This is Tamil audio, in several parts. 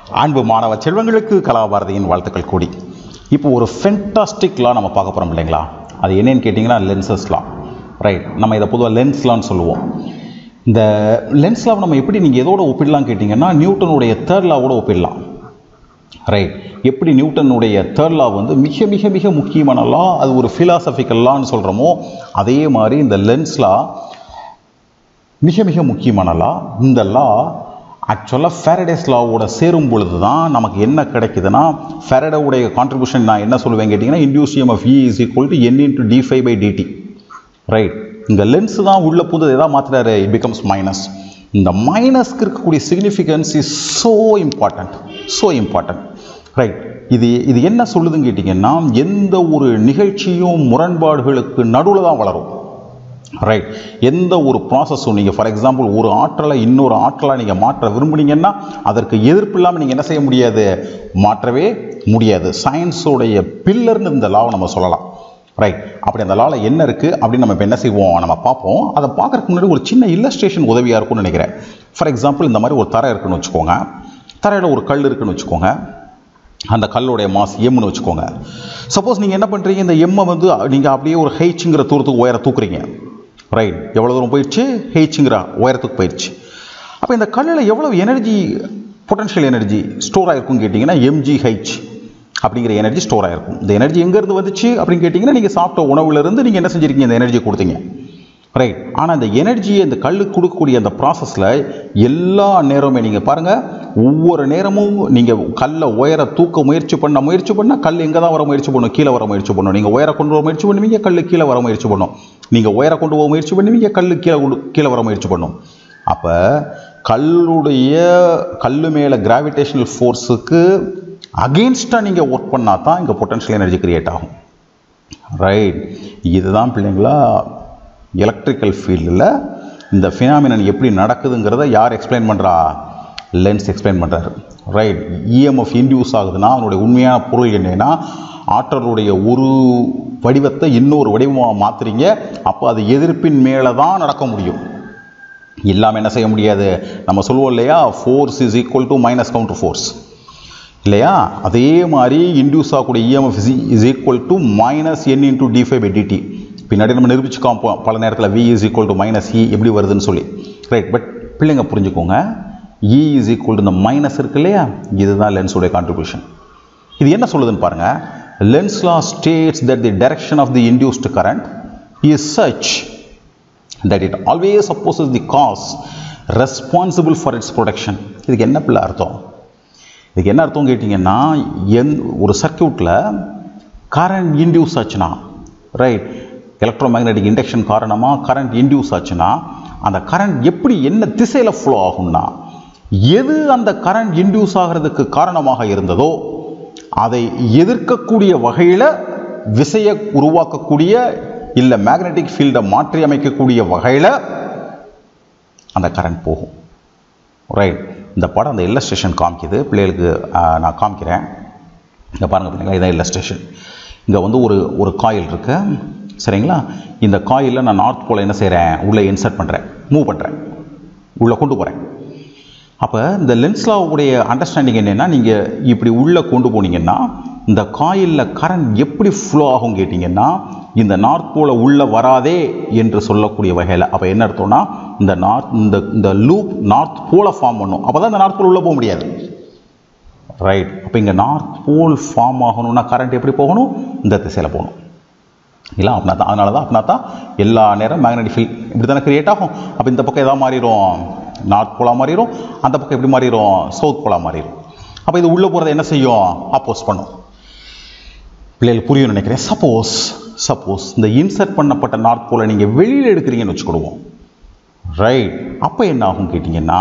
அன்பு மாணவ செல்வங்களுக்கு கலாபாரதியின் வாழ்த்துக்கள் கூடி இப்போ ஒரு ஃபென்டாஸ்டிக் லா நம்ம பார்க்க போகிறோம் இல்லைங்களா அது என்னன்னு கேட்டிங்கன்னா லென்சஸ் லா ரைட் நம்ம இதை பொதுவாக லென்ஸ் லான்னு சொல்லுவோம் இந்த லென்ஸ் லாவை நம்ம எப்படி நீங்கள் எதோட ஒப்பிடலாம் கேட்டிங்கன்னா நியூட்டனுடைய தேர்ட் லாவோட ஒப்பிடலாம் ரைட் எப்படி நியூட்டனுடைய தேர்ட் லா வந்து மிக மிக மிக முக்கியமான லா அது ஒரு ஃபிலாசபிக்கல் லான்னு சொல்கிறோமோ அதே மாதிரி இந்த லென்ஸ் லா மிக மிக முக்கியமான லா இந்த லா ஆக்சுவலாக ஃபேரடேஸ் லாவோட சேரும் பொழுது தான் நமக்கு என்ன கிடைக்குதுன்னா ஃபேரடோடைய கான்ட்ரிபியூஷன் நான் என்ன சொல்லுவேன் கேட்டிங்கன்னா induced EMF of e is equal to N into d phi by dt right இங்கே லென்ஸ் தான் உள்ள புது எதாவது மாற்றுறாரு இட் பிகம்ஸ் மைனஸ் இந்த மைனஸ்க்கு இருக்கக்கூடிய significance is so important so important right இது இது என்ன சொல்லுதுன்னு கேட்டிங்கன்னா எந்த ஒரு நிகழ்ச்சியும் முரண்பாடுகளுக்கு நடுவில் தான் வளரும் ரைட் எந்த ஒரு ப்ராசஸும் நீங்கள் ஃபார் எக்ஸாம்பிள் ஒரு ஆற்றலை இன்னொரு ஆற்றலாக நீங்கள் மாற்ற விரும்புனீங்கன்னா அதற்கு எதிர்ப்பு இல்லாமல் நீங்கள் என்ன செய்ய முடியாது மாற்றவே முடியாது சயின்ஸோடைய பில்லர்னு இந்த லாவை நம்ம சொல்லலாம் ரைட் அப்படி அந்த லாவில் என்ன இருக்குது அப்படின்னு நம்ம இப்போ என்ன செய்வோம் நம்ம பார்ப்போம் அதை பார்க்குறதுக்கு முன்னாடி ஒரு சின்ன இல்லஸ்ட்ரேஷன் உதவியாக இருக்கும்னு நினைக்கிறேன் ஃபார் எக்ஸாம்பிள் இந்த மாதிரி ஒரு தரை இருக்குன்னு வச்சுக்கோங்க தரையில் ஒரு கல் இருக்குன்னு வச்சுக்கோங்க அந்த கல்லுடைய மாஸ் எம்னு வச்சுக்கோங்க சப்போஸ் நீங்கள் என்ன பண்ணுறீங்க இந்த எம்மை வந்து நீங்கள் அப்படியே ஒரு ஹெய்ச்சுங்கிற தூரத்துக்கு உயர தூக்குறீங்க ரைட் எவ்வளோ தூரம் போயிடுச்சு ஹெய்ச்சுங்கிற உயரத்துக்கு போயிடுச்சு அப்போ இந்த கல்லில் எவ்வளோ எனர்ஜி பொட்டன்ஷியல் எனர்ஜி ஸ்டோர் ஆகிருக்குன்னு கேட்டிங்கன்னா எம்ஜிஹெச் அப்படிங்கிற எனர்ஜி ஸ்டோர் ஆகிருக்கும் இந்த எனர்ஜி எங்கேருந்து வந்துச்சு அப்படின்னு கேட்டிங்கன்னா நீங்கள் சாப்பிட்ட உணவுலேருந்து நீங்கள் என்ன செஞ்சுருக்கீங்க இந்த எனர்ஜி கொடுத்தீங்க ரைட் ஆனால் இந்த எனர்ஜியை இந்த கல்லுக்கு கொடுக்கக்கூடிய அந்த ப்ராசஸில் எல்லா நேரமுமே நீங்கள் பாருங்கள் ஒவ்வொரு நேரமும் நீங்கள் கல்லை உயர தூக்க முயற்சி பண்ண முயற்சி பண்ணால் கல் எங்கே தான் வர முயற்சி பண்ணும் கீழே வர முயற்சி பண்ணும் நீங்கள் உயர கொண்டு வர முயற்சி பண்ணுவீங்க கல் கீழே வர முயற்சி பண்ணும் நீங்கள் உயர கொண்டு போக முயற்சி பண்ணுவீங்க கல் கீழே கொண்டு கீழே வர முயற்சி பண்ணும் அப்போ கல்லுடைய கல் மேலே கிராவிடேஷனல் ஃபோர்ஸுக்கு அகெயின்ஸ்டாக நீங்கள் ஒர்க் பண்ணால் தான் இங்கே பொட்டன்ஷியல் எனர்ஜி கிரியேட் ஆகும் ரைட் இதுதான் பிள்ளைங்களா எலக்ட்ரிக்கல் ஃபீல்டில் இந்த ஃபினாமினன் எப்படி நடக்குதுங்கிறத யார் எக்ஸ்பிளைன் பண்ணுறா லென்ஸ் எக்ஸ்பிளைன் பண்ணுறாரு ரைட் இஎம்எஃப் இன்டியூஸ் ஆகுதுன்னா அதனுடைய உண்மையான பொருள் என்னன்னா ஆற்றலுடைய ஒரு வடிவத்தை இன்னொரு வடிவமாக மாற்றுறீங்க அப்போ அது எதிர்ப்பின் மேலே தான் நடக்க முடியும் இல்லாமல் என்ன செய்ய முடியாது நம்ம சொல்லுவோம் இல்லையா force is equal to minus counter force இல்லையா அதே மாதிரி இன்டியூஸ் ஆகக்கூடிய EMF is equal to minus N into d phi by dt பின்னாடி நம்ம நிரூபிச்சு காப்போம் பல நேரத்தில் V is equal to minus e எப்படி வருதுன்னு சொல்லி ரைட் பட் பிள்ளைங்க புரிஞ்சுக்கோங்க இ இஸ் ஈக்குவல் டு இந்த மைனஸ் இருக்கு இல்லையா இதுதான் லென்ஸோடைய கான்ட்ரிபியூஷன் இது என்ன சொல்லுதுன்னு பாருங்கள் Lenz law states that the direction of the induced current is such that it always opposes the cause responsible for its production இதுக்கு என்ன பிள்ளை அர்த்தம் இதுக்கு என்ன அர்த்தம் கேட்டிங்கன்னா எந் ஒரு சர்க்கியூட்டில் கரண்ட் இன்டியூஸ் ஆச்சுன்னா ரைட் எலக்ட்ரோ மேக்னெட்டிக் இண்டக்ஷன் காரணமாக கரண்ட் இன்டியூஸ் ஆச்சுன்னா அந்த கரண்ட் எப்படி என்ன திசையில் ஃப்ளோ ஆகும்னா எது அந்த கரண்ட் இன்டியூஸ் ஆகிறதுக்கு காரணமாக இருந்ததோ அதை எதிர்க்கக்கூடிய வகையில் விசையை உருவாக்கக்கூடிய இல்லை மேக்னெட்டிக் ஃபீல்டை மாற்றி அமைக்கக்கூடிய வகையில் அந்த கரண்ட் போகும் ரைட் இந்த படம் அந்த இல்லஸ்ட்ரேஷன் காமிக்குது பிள்ளைகளுக்கு நான் காமிக்கிறேன் இங்கே பாருங்கள் பிள்ளைங்களா இதான் இல்லஸ்ட்ரேஷன் இங்கே வந்து ஒரு ஒரு காயில் இருக்கு சரிங்களா இந்த காயிலில் நான் நார்த் போல் என்ன செய்கிறேன் உள்ளே இன்சர்ட் பண்ணுறேன் மூவ் பண்ணுறேன் உள்ளே கொண்டு போகிறேன் அப்போ இந்த லென்ஸ்லாவுடைய அண்டர்ஸ்டாண்டிங் என்னென்னா நீங்கள் இப்படி உள்ளே கொண்டு போனீங்கன்னா இந்த காயிலில் கரண்ட் எப்படி ஃப்ளோ ஆகும் கேட்டிங்கன்னா இந்த நார்த் போல உள்ளே வராதே என்று சொல்லக்கூடிய வகையில் அப்போ என்ன அர்த்தம்னா இந்த நார்த் இந்த இந்த லூப் நார்த் போல ஃபார்ம் பண்ணும் அப்போ தான் இந்த நார்த் போல் உள்ளே போக முடியாது ரைட் அப்போ இங்கே நார்த் போல் ஃபார்ம் ஆகணும்னா கரண்ட் எப்படி போகணும் இந்த திசையில் போகணும் இல்லை அப்படின்னா தான் அதனால தான் அப்படின்னா தான் எல்லா நேரம் மேக்னெட்டிக் ஃபீல்ட் இப்படி தானே கிரியேட் ஆகும் அப்போ இந்த பக்கம் எதாவது மாறிடும் நார்த் போலாக மாறிடும் அந்த பக்கம் எப்படி மாறிடும் சவுத் போலாக மாறிடும் அப்போ இது உள்ளே போகிறத என்ன செய்யும் அப்போஸ் பண்ணும் பிள்ளைகள் புரியும் நினைக்கிறேன் சப்போஸ் சப்போஸ் இந்த இன்சர்ட் பண்ணப்பட்ட நார்த் போல நீங்கள் வெளியில் எடுக்கிறீங்கன்னு வச்சுக்கிடுவோம் ரைட் அப்போ என்ன ஆகும் கேட்டிங்கன்னா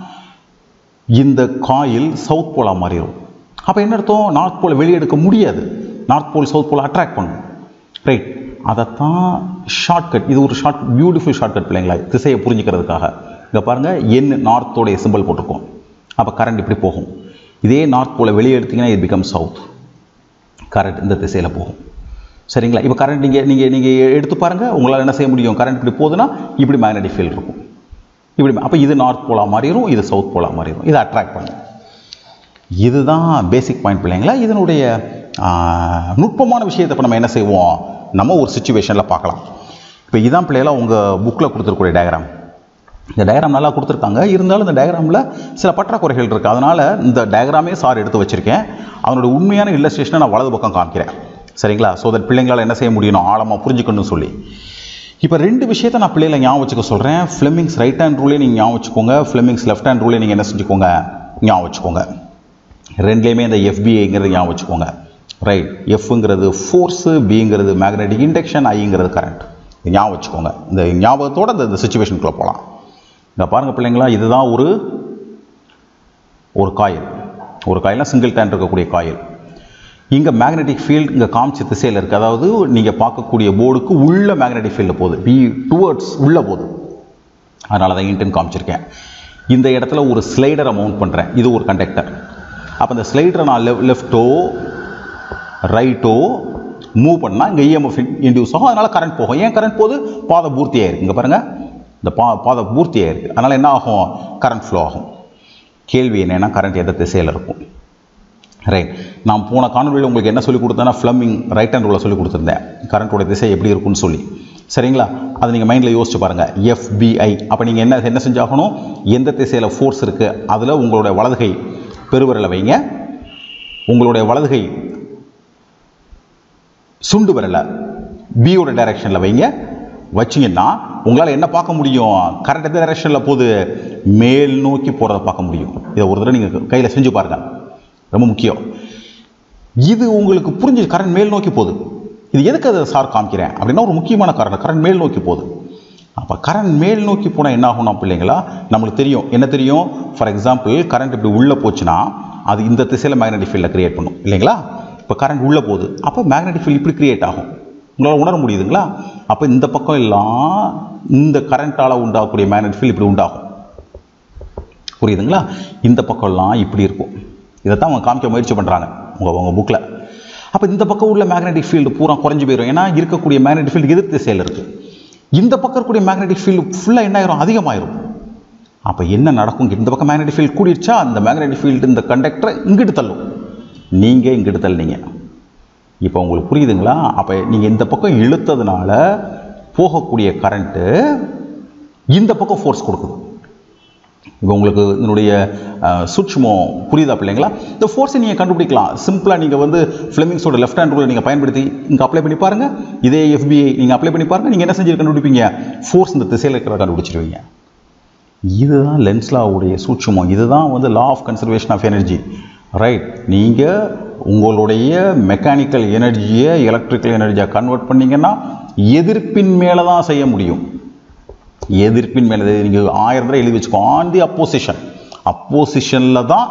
இந்த காயில் சவுத் போலாக மாறிடும் அப்போ என்ன அர்த்தம் நார்த் போல் வெளியே எடுக்க முடியாது north pole south pole attract பண்ணும் ரைட் அதைத்தான் ஷார்ட்கட் இது ஒரு ஷார்ட் பியூட்டிஃபுல் ஷார்ட்கட் பிள்ளைங்களா திசையை புரிஞ்சுக்கிறதுக்காக இங்கே பாருங்கள் என் நார்த்தோடைய சிம்பிள் போட்டிருக்கோம் அப்போ கரண்ட் இப்படி போகும் இதே நார்த் போல் வெளியே எடுத்திங்கன்னா இது பிகம் சவுத் கரண்ட் இந்த திசையில் போகும் சரிங்களா இப்போ கரண்ட் நீங்கள் நீங்கள் நீங்கள் எடுத்து பாருங்கள் உங்களால் என்ன செய்ய முடியும் கரண்ட் இப்படி போகுதுன்னா இப்படி மேக்னெட்டிக் ஃபீல்ட் இருக்கும் இப்படி அப்போ இது நார்த் போலாக மாறிடும் இது சவுத் போலாக மாறிடும் இதை அட்ராக்ட் பண்ணும் இதுதான் பேசிக் பாயிண்ட் பிள்ளைங்களா இதனுடைய ஆஹ், நுட்பமான விஷயத்தை இப்போ நம்ம என்ன செய்வோம் நம்ம ஒரு சுச்சுவேஷனில் பார்க்கலாம் இப்போ இதான் பிள்ளைகளா உங்கள் புக்கில் கொடுத்துருக்கூடிய டயக்ராம் இந்த டயக்ராம் நல்லா கொடுத்துருக்காங்க இருந்தாலும் இந்த டயக்ராமில் சில பற்றாக்குறைகள் இருக்குது அதனால் இந்த டயக்ராமே சார் எடுத்து வச்சுருக்கேன் அதனுடைய உண்மையான இல்லஸ்ட்ரேஷனை நான் வலது பக்கம் காமிக்கிறேன் சரிங்களா ஸோ தட் பிள்ளைங்களால் என்ன செய்ய முடியணும் ஆழமாக புரிஞ்சுக்கணும்னு சொல்லி இப்போ ரெண்டு விஷயத்தை நான் பிள்ளைகளை ஞாபகம் வச்சுக்க சொல்கிறேன் ஃப்ளெமிங்ஸ் ரைட் ஹேண்ட் ரூலே நீங்கள் ஞாபகம் வச்சுக்கோங்க ஃப்ளெமிங்ஸ் லெஃப்ட் ஹேண்ட் ரூலே நீங்கள் என்ன செஞ்சுக்கோங்க ஞாபகம் வச்சுக்கோங்க ரெண்டுலேயுமே இந்த எஃபிஐங்கிறது ஞாபகம் வச்சுக்கோங்க ரைட் எஃப்ங்கிறது ஃபோர்ஸு பிங்கிறது மேக்னெட்டிக் இண்டக்ஷன் ஐங்கிறது கரண்ட் ஞாபகம் வச்சுக்கோங்க இந்த ஞாபகத்தோட இந்த- இந்த சுச்சுவேஷனுக்குள்ளே போகலாம் இங்கே பாருங்கள் பிள்ளைங்களா இதுதான் ஒரு ஒரு காயில் ஒரு காயில்னா சிங்கிள் டேன் இருக்கக்கூடிய காயில் இங்கே மேக்னெட்டிக் ஃபீல்டு இங்கே காமிச்ச திசையில் இருக்குது அதாவது நீங்கள் பார்க்கக்கூடிய போர்டுக்கு உள்ள மேக்னெட்டிக் ஃபீல்டு போகுது பி டுவர்ட்ஸ் உள்ளே போகுது அதனால தான் இன்டென் காமிச்சிருக்கேன் இந்த இடத்துல ஒரு ஸ்லைடரை மவுண்ட் பண்ணுறேன் இது ஒரு கண்டக்டர் அப்போ இந்த ஸ்லைடரை நான் லெஃப் லெஃப்ட்டோ ரைட்டோ மூவ் பண்ணால் இங்கே இஎம்எஃப் இன்டியூஸ் ஆகும் அதனால் கரண்ட் போகும் ஏன் கரண்ட் போகுது பாதை பூர்த்தி ஆயிருக்கு இங்கே பாருங்கள் இந்த பா பாதை பூர்த்தி ஆயிருக்கு அதனால் என்ன ஆகும் கரண்ட் ஃப்ளோ ஆகும் கேள்வி என்னென்னா கரண்ட் எந்த திசையில் இருக்கும் ரைட் நான் போன காணொலியில் உங்களுக்கு என்ன சொல்லி கொடுத்தேன்னா ஃப்ளம்மிங் ரைட் ஹேண்ட் ரூலில் சொல்லி கொடுத்துருந்தேன் கரண்ட்டோட திசை எப்படி இருக்கும்னு சொல்லி சரிங்களா அதை நீங்கள் மைண்டில் யோசிச்சு பாருங்கள் எஃபிஐ அப்போ நீங்கள் என்ன என்ன செஞ்சாகணும் எந்த திசையில் ஃபோர்ஸ் இருக்குது அதில் உங்களுடைய வலதுகை பெருவிரலை வைங்க உங்களுடைய வலதுகை சுண்டு விரலை பியோட டைரெக்ஷனில் வைங்க வச்சிங்கன்னா உங்களால் என்ன பார்க்க முடியும் கரெக்ட் எந்த டைரெக்ஷனில் போகுது மேல் நோக்கி போகிறத பார்க்க முடியும் இதை ஒரு தடவை நீங்கள் கையில் செஞ்சு பாருங்கள் ரொம்ப முக்கியம் இது உங்களுக்கு புரிஞ்சு கரண்ட் மேல் நோக்கி போகுது இது எதுக்கு அதை சார் காமிக்கிறேன் அப்படின்னா ஒரு முக்கியமான காரணம் கரண்ட் மேல் நோக்கி போகுது அப்போ கரண்ட் மேல் நோக்கி போனால் என்ன ஆகும்னா பிள்ளைங்களா நம்மளுக்கு தெரியும் என்ன தெரியும் ஃபார் எக்ஸாம்பிள் கரண்ட் இப்படி உள்ளே போச்சுன்னா அது இந்த திசையில் மேக்னெட்டிக் ஃபீல்டை கிரியேட் பண்ணும் இல்லைங்களா இப்போ கரண்ட் உள்ளே போகுது அப்போ மேக்னெட்டிக் ஃபீல்ட் இப்படி கிரியேட் ஆகும் உங்களால் உணர முடியுதுங்களா அப்போ இந்த பக்கம் எல்லாம் இந்த கரண்ட்டால் உண்டாகக்கூடிய மேக்னெட்டிக் ஃபீல்ட் இப்படி உண்டாகும் புரியுதுங்களா இந்த பக்கம்லாம் இப்படி இருக்கும் இதைத்தான் அவங்க காமிக்க முயற்சி பண்ணுறாங்க உங்கள் உங்கள் புக்கில் அப்போ இந்த பக்கம் உள்ள மேக்னெட்டிக் ஃபீல்டு பூரா குறைஞ்சு போயிடும் ஏன்னா இருக்கக்கூடிய மேக்னெட்டிக் ஃபீல்டு எதிர் திசையில் இருக்குது இந்த பக்கம் இருக்கக்கூடிய மேக்னெட்டிக் ஃபீல்டு ஃபுல்லாக என்ன ஆயிரும் அதிகமாயிரும் அப்போ என்ன நடக்கும் இந்த பக்கம் மேக்னெட்டிக் ஃபீல்டு கூடிடுச்சா அந்த மேக்னெட்டிக் ஃபீல்டு இந்த கண்டக்டரை இங்கிட்டு தள்ளும் நீங்கள் இங்கிட்டு தள்ளினீங்க இப்போ உங்களுக்கு புரியுதுங்களா அப்போ நீங்கள் இந்த பக்கம் இழுத்ததுனால போகக்கூடிய கரண்ட்டு இந்த பக்கம் ஃபோர்ஸ் கொடுக்குது இப்போ உங்களுக்கு இதனுடைய அஹ், சூட்சுமம் புரியுதா பிள்ளைங்களா இந்த ஃபோர்ஸை நீங்கள் கண்டுபிடிக்கலாம் சிம்பிளாக நீங்கள் வந்து ஃப்ளெமிங்ஸோட லெஃப்ட் ஹேண்ட் ரூலை நீங்கள் பயன்படுத்தி இங்கே அப்ளை பண்ணி பாருங்கள் இதே எஃபிஐ நீங்கள் அப்ளை பண்ணி பாருங்கள் நீங்கள் என்ன செஞ்சு கண்டுபிடிப்பீங்க ஃபோர்ஸ் இந்த திசையில் இருக்கிற கண்டுபிடிச்சிருவீங்க இதுதான் லென்ஸ்லாவுடைய சூட்சுமம் இதுதான் வந்து law of conservation of energy right நீங்கள் உங்களுடைய மெக்கானிக்கல் எனர்ஜியை எலக்ட்ரிக்கல் எனர்ஜியை கன்வெர்ட் பண்ணீங்கன்னா எதிர்ப்பின் மேலே தான் செய்ய முடியும் எதிர்ப்பின் மேலே நீங்கள் ஆயிரம் தடவை எழுதி வச்சுக்கோ ஆன் தி அப்போசிஷன் அப்போசிஷனில் தான்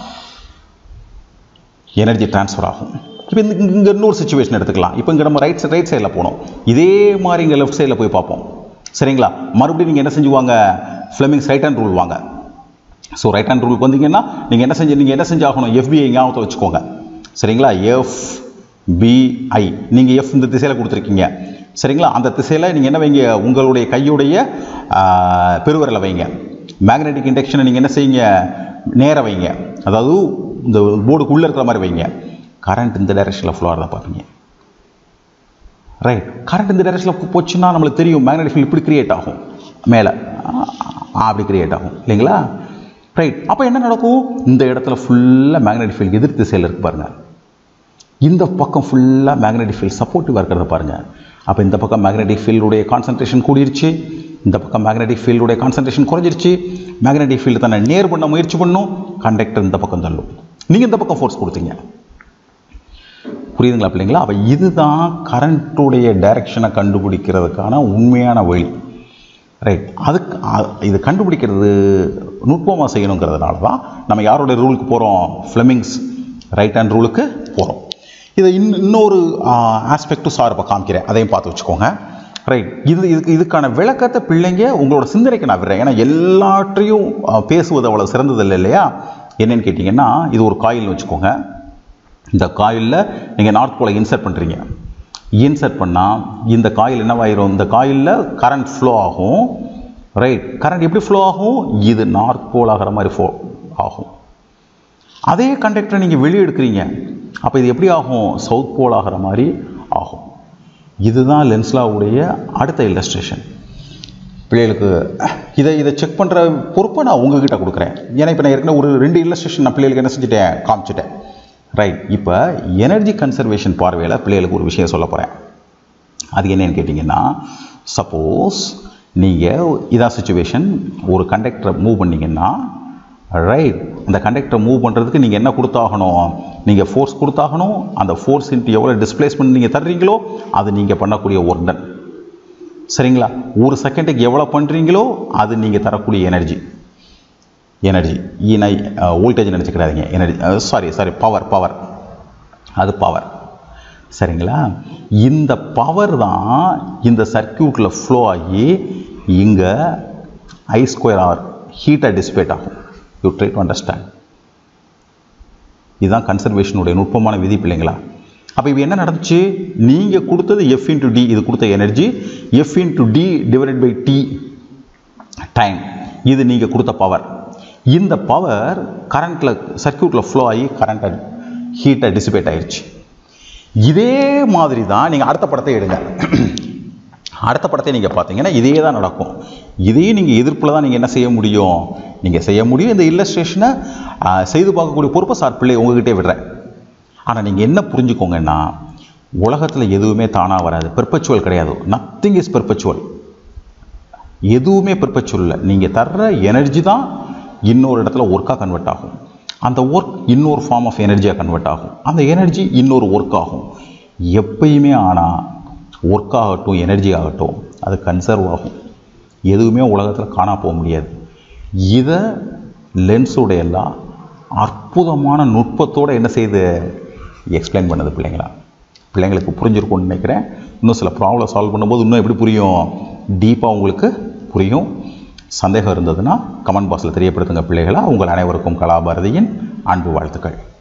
எனர்ஜி ட்ரான்ஸ்ஃபர் ஆகும் இப்போ இந்த இங்கே இன்னொரு சுச்சுவேஷன் எடுத்துக்கலாம் இப்போ இங்கே நம்ம ரைட் ரைட் சைடில் போனோம் இதே மாதிரி இங்கே லெஃப்ட் சைடில் போய் பார்ப்போம் சரிங்களா மறுபடியும் நீங்கள் என்ன செஞ்சுவாங்க ஃப்ளெமிங்ஸ் ரைட் ஹேண்ட் ரூல் வாங்க ஸோ ரைட் ஹேண்ட் ரூலுக்கு வந்தீங்கன்னா நீங்கள் என்ன செஞ்சு நீங்கள் என்ன செஞ்சாகணும் எஃபிஐ ஞாபகத்தை வச்சுக்கோங்க சரிங்களா எஃப் பிஐ நீங்கள் எஃப் இந்த திசையில் கொடுத்துருக்கீங்க சரிங்களா அந்த திசையில் நீங்கள் என்ன வைங்க உங்களுடைய கையுடைய ஆ, பெருவிரலை வைங்க மேக்னெட்டிக் இண்டக்ஷனை நீங்கள் என்ன செய்யுங்க நேர வைங்க அதாவது இந்த போர்டுக்குள்ளே இருக்கிற மாதிரி வைங்க கரண்ட் இந்த டைரெக்ஷனில் ஃப்ளோ ஆகிறத பார்ப்பீங்க ரைட் கரண்ட் இந்த டைரெக்ஷனில் போச்சுன்னா நம்மளுக்கு தெரியும் மேக்னெட்டிக் ஃபீல்ட் இப்படி கிரியேட் ஆகும் மேலே அப்படி கிரியேட் ஆகும் இல்லைங்களா ரைட் அப்போ என்ன நடக்கும் இந்த இடத்துல ஃபுல்லாக மேக்னெட்டிக் ஃபீல்ட் எதிர் திசையில் இருக்கு பாருங்க இந்த பக்கம் ஃபுல்லாக மேக்னெட்டிக் ஃபீல்ட் சப்போர்ட்டிவாக இருக்கிறத பாருங்கள் அப்போ இந்த பக்கம் மேக்னெட்டிக் ஃபீல்டுடைய கான்சன்ட்ரேஷன் கூடிருச்சு இந்த பக்கம் மேக்னெட்டிக் ஃபீல்டுடைய கான்சன்ட்ரேஷன் குறைஞ்சிருச்சு மேக்னெட்டிக் ஃபீல்டு தன்னை நேர் பண்ண முயற்சி பண்ணும் கண்டக்டர் இந்த பக்கம் தள்ளும் நீங்கள் இந்த பக்கம் ஃபோர்ஸ் கொடுத்தீங்க புரியுதுங்களா பிள்ளைங்களா அப்போ இதுதான் கரண்ட்டுடைய டைரக்ஷனை கண்டுபிடிக்கிறதுக்கான உண்மையான வழி ரைட் அதுக்கு அ- இது கண்டுபிடிக்கிறது நுட்பமாக செய்யணுங்கிறதுனால தான் நம்ம யாரோட ரூலுக்கு போகிறோம் ஃப்ளெமிங்ஸ் ரைட் ஹேண்ட் ரூலுக்கு போகிறோம் இதை இன் இன்னொரு ஆஸ்பெக்டும் சார் இப்போ காமிக்கிறேன் அதையும் பார்த்து வச்சுக்கோங்க ரைட் இது இதுக்கு இதுக்கான விளக்கத்தை பிள்ளைங்க உங்களோட சிந்தனைக்கு நான் விடுறேன் ஏன்னா எல்லாற்றையும் ஆ, பேசுவது அவ்வளோ சிறந்தது இல்லை இல்லையா என்னன்னு கேட்டிங்கன்னா இது ஒரு காயில்னு வச்சுக்கோங்க இந்த காயிலில் நீங்கள் நார்த் போலை இன்சர்ட் பண்ணுறீங்க இன்சர்ட் பண்ணால் இந்த காயில் என்னவாயிரும் இந்த காயிலில் கரண்ட் ஃப்ளோ ஆகும் ரைட் கரண்ட் எப்படி ஃப்ளோ ஆகும் இது நார்த் போல் ஆகிற மாதிரி ஃப்ளோ ஆகும் அதே கண்டக்டரை நீங்கள் வெளியே எடுக்கிறீங்க அப்போ இது எப்படி ஆகும் சவுத் போல் ஆகிற மாதிரி ஆகும் இதுதான் லென்ஸ்லாவுடைய அடுத்த இல்லஸ்ட்ரேஷன் பிள்ளைகளுக்கு இதை இதை செக் பண்ணுற பொறுப்பை நான் உங்ககிட்ட கொடுக்குறேன் ஏன்னா இப்போ நான் ஏற்கனவே ஒரு ரெண்டு இல்லஸ்ட்ரேஷன் நான் பிள்ளைகளுக்கு என்ன செஞ்சுட்டேன் காமிச்சிட்டேன் ரைட் இப்போ எனர்ஜி கன்சர்வேஷன் பார்வையில் பிள்ளைகளுக்கு ஒரு விஷயம் சொல்ல போகிறேன் அது என்னன்னு கேட்டிங்கன்னா சப்போஸ் நீங்கள் இதான் சுச்சுவேஷன் ஒரு கண்டக்டரை மூவ் பண்ணீங்கன்னா ரைட் அந்த கண்டக்டரை மூவ் பண்ணுறதுக்கு நீங்கள் என்ன கொடுத்தாகணும் நீங்கள் ஃபோர்ஸ் கொடுத்தாகணும் அந்த ஃபோர்ஸ் இன்ட்டு எவ்வளோ டிஸ்பிளேஸ்மெண்ட் நீங்கள் தர்றீங்களோ அது நீங்கள் பண்ணக்கூடிய ஒர்க் டன் சரிங்களா ஒரு செகண்டுக்கு எவ்வளோ பண்ணுறீங்களோ அது நீங்கள் தரக்கூடிய எனர்ஜி எனர்ஜி ஈனை வோல்டேஜ் நினச்சிக்கிறாதீங்க energy sorry sorry power power அது பவர் சரிங்களா இந்த பவர் தான் இந்த சர்க்கியூட்டில் ஃப்ளோ ஆகி இங்கே ஐ ஸ்கொயர் ஆர் ஹீட்டாக டிசிபேட் ஆகும் யூ ட்ரை டு அண்டர்ஸ்டாண்ட் இதுதான் கன்சர்வேஷனுடைய நுட்பமான விதி பிள்ளைங்களா அப்போ இப்போ என்ன நடந்துச்சு நீங்கள் கொடுத்தது எஃப் இன்டு டி இது கொடுத்த எனர்ஜி F into d divided by t time இது நீங்கள் கொடுத்த பவர் இந்த பவர் கரண்ட்டில் சர்க்கியூட்டில் ஃப்ளோ ஆகி கரண்ட்டை ஹீட்டை டிசிபேட் ஆயிடுச்சு இதே மாதிரி தான் நீங்கள் அடுத்த படத்தை எடுங்க அடுத்த படத்தை நீங்கள் பார்த்தீங்கன்னா இதே தான் நடக்கும் இதே நீங்கள் எதிர்ப்பில் தான் நீங்கள் என்ன செய்ய முடியும் நீங்கள் செய்ய முடியும் இந்த இல்லஸ்ட்ரேஷனை செய்து பார்க்கக்கூடிய பொறுப்பை சார் பிள்ளை உங்ககிட்டே விடுறேன் ஆனால் நீங்கள் என்ன புரிஞ்சுக்கோங்கன்னா உலகத்தில் எதுவுமே தானாக வராது பெர்பச்சுவல் கிடையாது நத்திங் இஸ் பெர்பச்சுவல் எதுவுமே பெர்பச்சுவல் இல்லை நீங்கள் தர்ற எனர்ஜி தான் இன்னொரு இடத்துல ஒர்க்காக கன்வெர்ட் ஆகும் அந்த ஒர்க் இன்னொரு ஃபார்ம் ஆஃப் எனர்ஜியாக கன்வெர்ட் ஆகும் அந்த எனர்ஜி இன்னொரு ஒர்க் ஆகும் எப்பயுமே ஆனால் ஒர்க் ஆகட்டும் எனர்ஜி ஆகட்டும் அது கன்சர்வ் ஆகும் எதுவுமே உலகத்தில் காணா போக முடியாது இதை லென்ஸோட எல்லாம் அற்புதமான நுட்பத்தோடு என்ன செய்யுது எக்ஸ்பிளைன் பண்ணுது பிள்ளைங்களா பிள்ளைங்களுக்கு புரிஞ்சிருக்கும்னு நினைக்கிறேன் இன்னும் சில ப்ராப்ளம் சால்வ் பண்ணும்போது இன்னும் எப்படி புரியும் டீப்பாக உங்களுக்கு புரியும் சந்தேகம் இருந்ததுன்னா கமெண்ட் பாக்ஸில் தெரியப்படுத்துங்க பிள்ளைகளா உங்கள் அனைவருக்கும் கலாபாரதியின் அன்பு வாழ்த்துக்கள்